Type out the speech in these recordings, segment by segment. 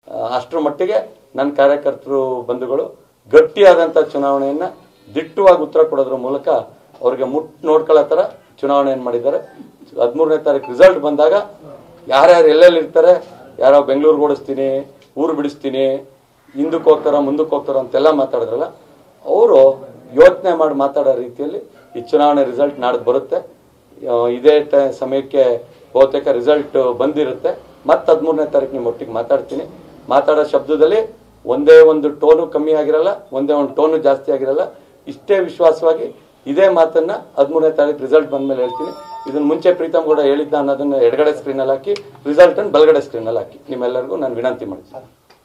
ಆ, ಅಷ್ಟರ ಮಟ್ಟಿಗೆ ನನ್ನ ಕಾರ್ಯಕರ್ತರು ಬಂಧುಗಳು ಗಟ್ಟಿಯಾದಂಥ ಚುನಾವಣೆಯನ್ನ ದಿಟ್ಟವಾಗಿ ಉತ್ತರ ಕೊಡೋದ್ರ ಮೂಲಕ ಅವ್ರಿಗೆ ಮುಟ್ ನೋಡ್ಕೊಳ್ಳೋ ಥರ ಚುನಾವಣೆಯನ್ನು ಮಾಡಿದ್ದಾರೆ ಹದಿಮೂರನೇ ತಾರೀಕು ರಿಸಲ್ಟ್ ಬಂದಾಗ ಯಾರ್ಯಾರು ಎಲ್ಲೆಲ್ಲಿ ಇರ್ತಾರೆ ಯಾರೋ ಬೆಂಗಳೂರಿಗೆ ಓಡಿಸ್ತೀನಿ ಊರು ಬಿಡಿಸ್ತೀನಿ ಹಿಂದಕ್ಕೆ ಹೋಗ್ತಾರ ಮುಂದಕ್ಕೆ ಹೋಗ್ತಾರ ಅಂತೆಲ್ಲ ಮಾತಾಡಿದ್ರಲ್ಲ ಅವರು ಯೋಚನೆ ಮಾಡಿ ಮಾತಾಡೋ ರೀತಿಯಲ್ಲಿ ಈ ಚುನಾವಣೆ ರಿಸಲ್ಟ್ ನಾಡ್ದು ಬರುತ್ತೆ ಆ, ಇದೇ ಟ- ಸಮಯಕ್ಕೆ ಬಹುತೇಕ ರಿಸಲ್ಟ್ ಬಂದಿರುತ್ತೆ ಮತ್ತೆ ಹದಿಮೂರನೇ ತಾರೀಕು ನಿಮ್ಮ ಒಟ್ಟಿಗೆ ಮಾತಾಡ್ತೀನಿ ಮಾತಾಡೋ ಶಬ್ದದಲ್ಲಿ ಒಂದೇ ಒಂದು ಟೋನು ಕಮ್ಮಿ ಆಗಿರಲ್ಲ ಒಂದೇ ಒಂದು ಟೋನು ಜಾಸ್ತಿ ಆಗಿರಲ್ಲ ಇಷ್ಟೇ ವಿಶ್ವಾಸವಾಗಿ ಇದೇ ಮಾತನ್ನ ಹದಿಮೂರನೇ ತಾರೀಕು ರಿಸಲ್ಟ್ ಬಂದ್ಮೇಲೆ ಹೇಳ್ತೀನಿ ಇದನ್ನ ಮುಂಚೆ ಪ್ರೀತಮ್ ಕೂಡ ಹೇಳಿದ್ದ ಅನ್ನೋದನ್ನ ಎಡಗಡೆ ಸ್ಕ್ರೀನಲ್ಲಿ ಹಾಕಿ ರಿಸಲ್ಟ್ ಅನ್ನು ಬಲಗಡೆ ಸ್ಕ್ರೀನಲ್ಲಿ ಹಾಕಿ ನಿಮ್ಮೆಲ್ಲರಿಗೂ ನಾನು ವಿನಂತಿ ಮಾಡ್ತೀನಿ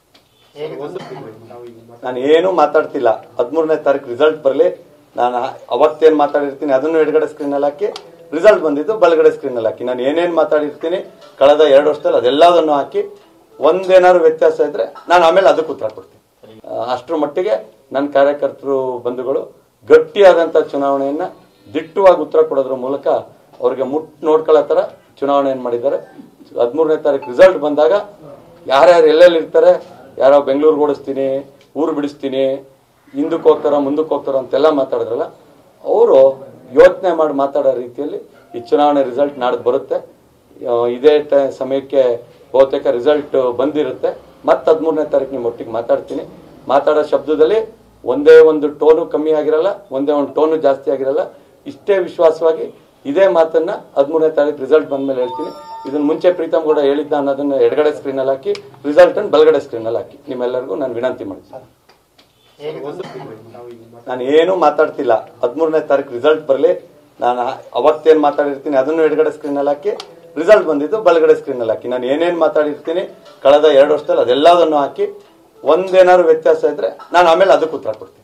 ನಾನು ಏನು ಮಾತಾಡ್ತಿಲ್ಲ ಹದಿಮೂರನೇ ತಾರೀಕು ರಿಸಲ್ಟ್ ಬರಲಿ ನಾನು ಅವತ್ತೇನು ಮಾತಾಡಿರ್ತೀನಿ ಅದನ್ನು ಎಡಗಡೆ ಸ್ಕ್ರೀನಲ್ಲಿ ಹಾಕಿ ರಿಸಲ್ಟ್ ಬಂದಿದ್ದು ಬಲಗಡೆ ಸ್ಕ್ರೀನಲ್ಲಿ ಹಾಕಿ ನಾನು ಏನೇನು ಮಾತಾಡಿರ್ತೀನಿ ಕಳೆದ ಎರಡು ವರ್ಷದಲ್ಲಿ ಅದೆಲ್ಲದನ್ನು ಹಾಕಿ ಒಂದೇನಾದ್ರು ವ್ಯತ್ಯಾಸ ಇದ್ರೆ ನಾನು ಆಮೇಲೆ ಅದಕ್ಕೆ ಉತ್ತರ ಕೊಡ್ತೀನಿ ಆ, ಅಷ್ಟರ ಮಟ್ಟಿಗೆ ನನ್ನ ಕಾರ್ಯಕರ್ತರು ಬಂಧುಗಳು ಗಟ್ಟಿಯಾದಂಥ ಚುನಾವಣೆಯನ್ನ ದಿಟ್ಟವಾಗಿ ಉತ್ತರ ಕೊಡೋದ್ರ ಮೂಲಕ ಅವ್ರಿಗೆ ಮುಟ್ ನೋಡ್ಕೊಳ್ಳೋ ಥರ ಚುನಾವಣೆಯನ್ನು ಮಾಡಿದ್ದಾರೆ ಹದಿಮೂರನೇ ತಾರೀಕು ರಿಸಲ್ಟ್ ಬಂದಾಗ ಯಾರ್ಯಾರು ಎಲ್ಲೆಲ್ಲಿ ಇರ್ತಾರೆ ಯಾರೋ ಬೆಂಗಳೂರಿಗೆ ಓಡಿಸ್ತೀನಿ ಊರು ಬಿಡಿಸ್ತೀನಿ ಹಿಂದಕ್ಕೆ ಹೋಗ್ತಾರ ಮುಂದಕ್ಕೆ ಹೋಗ್ತಾರ ಅಂತೆಲ್ಲ ಮಾತಾಡಿದ್ರಲ್ಲ ಅವರು ಯೋಚನೆ ಮಾಡಿ ಮಾತಾಡೋ ರೀತಿಯಲ್ಲಿ ಈ ಚುನಾವಣೆ ರಿಸಲ್ಟ್ ನಾಡ್ದು ಬರುತ್ತೆ ಆ, ಇದೇ ಟ- ಸಮಯಕ್ಕೆ ಬಹುತೇಕ ರಿಸಲ್ಟ್ ಬಂದಿರುತ್ತೆ ಮತ್ತೆ ಹದಿಮೂರನೇ ತಾರೀಕು ನಿಮ್ಮ ಒಟ್ಟಿಗೆ ಮಾತಾಡ್ತೀನಿ ಮಾತಾಡೋ ಶಬ್ದದಲ್ಲಿ ಒಂದೇ ಒಂದು ಟೋನು ಕಮ್ಮಿ ಆಗಿರಲ್ಲ ಒಂದೇ ಒಂದು ಟೋನು ಜಾಸ್ತಿ ಆಗಿರಲ್ಲ ಇಷ್ಟೇ ವಿಶ್ವಾಸವಾಗಿ ಇದೇ ಮಾತನ್ನ ಹದಿಮೂರನೇ ತಾರೀಕು ರಿಸಲ್ಟ್ ಬಂದ್ಮೇಲೆ ಹೇಳ್ತೀನಿ ಇದನ್ನ ಮುಂಚೆ ಪ್ರೀತಮ್ ಕೂಡ ಹೇಳಿದ್ದ ಅನ್ನೋದನ್ನ ಎಡಗಡೆ ಸ್ಕ್ರೀನಲ್ಲಿ ಹಾಕಿ ರಿಸಲ್ಟ್ ಅನ್ನು ಬಲಗಡೆ ಸ್ಕ್ರೀನಲ್ಲಿ ಹಾಕಿ ನಿಮ್ಮೆಲ್ಲರಿಗೂ ನಾನು ವಿನಂತಿ ಮಾಡ್ತೀನಿ ನಾನು ಏನು ಮಾತಾಡ್ತಿಲ್ಲ ಹದಿಮೂರನೇ ತಾರೀಕು ರಿಸಲ್ಟ್ ಬರಲಿ ನಾನು ಅವತ್ತೇನು ಮಾತಾಡಿರ್ತೀನಿ ಅದನ್ನು ಎಡಗಡೆ ಸ್ಕ್ರೀನಲ್ಲಿ ಹಾಕಿ ರಿಸಲ್ಟ್ ಬಂದಿದ್ದು ಬಲಗಡೆ ಸ್ಕ್ರೀನಲ್ಲಿ ಹಾಕಿ ನಾನು ಏನೇನು ಮಾತಾಡಿರ್ತೀನಿ ಕಳೆದ ಎರಡು ವರ್ಷದಲ್ಲಿ ಅದೆಲ್ಲದನ್ನು ಹಾಕಿ ಒಂದೇನಾದ್ರು ವ್ಯತ್ಯಾಸ ಇದ್ರೆ ನಾನು ಆಮೇಲೆ ಅದಕ್ಕೆ ಉತ್ತರ ಕೊಡ್ತೀನಿ